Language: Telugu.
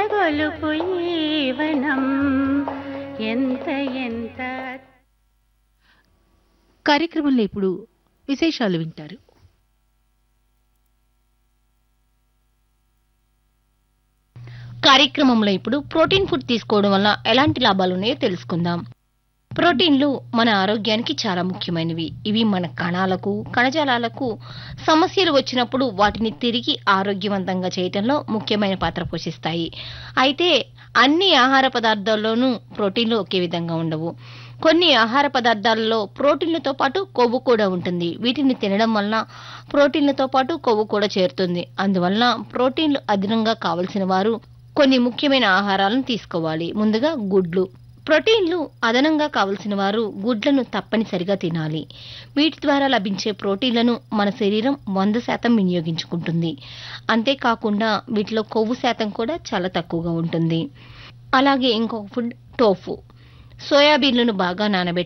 కొలగొలుపు ఈవనం ఎంత ఎంత కార్యక్రమంలో ఇప్పుడు విశేషాలు వింటారు కార్యక్రమంలో ఇప్పుడు ప్రోటీన్ ఫుడ్ తీసుకోవడం వల్ల ఎలాంటి లాభాలు ఉన్నాయో తెలుసుకుందాం ప్రోటీన్లు మన ఆరోగ్యానికి చాలా ముఖ్యమైనవి ఇవి మన కణాలకు కణజాలాలకు సమస్యలు వచ్చినప్పుడు వాటిని తిరిగి ఆరోగ్యవంతంగా చేయటంలో ముఖ్యమైన పాత్ర పోషిస్తాయి అయితే అన్ని ఆహార పదార్థాల్లోనూ ప్రోటీన్లు ఒకే విధంగా ఉండవు కొన్ని ఆహార పదార్థాలలో ప్రోటీన్లతో పాటు కొవ్వు కూడా ఉంటుంది వీటిని తినడం వలన ప్రోటీన్లతో పాటు కొవ్వు కూడా చేరుతుంది అందువలన ప్రోటీన్లు అదనంగా కావలసిన వారు కొన్ని ముఖ్యమైన ఆహారాలను తీసుకోవాలి ముందుగా గుడ్లు ప్రోటీన్లు అదనంగా కావలసిన వారు గుడ్లను తప్పనిసరిగా తినాలి వీటి ద్వారా లభించే ప్రోటీన్లను మన శరీరం వంద శాతం వినియోగించుకుంటుంది అంతేకాకుండా వీటిలో కొవ్వు శాతం కూడా చాలా తక్కువగా ఉంటుంది అలాగే ఇంకొక ఫుడ్ టోఫు సోయాబీన్లను బాగా నానబెట్టి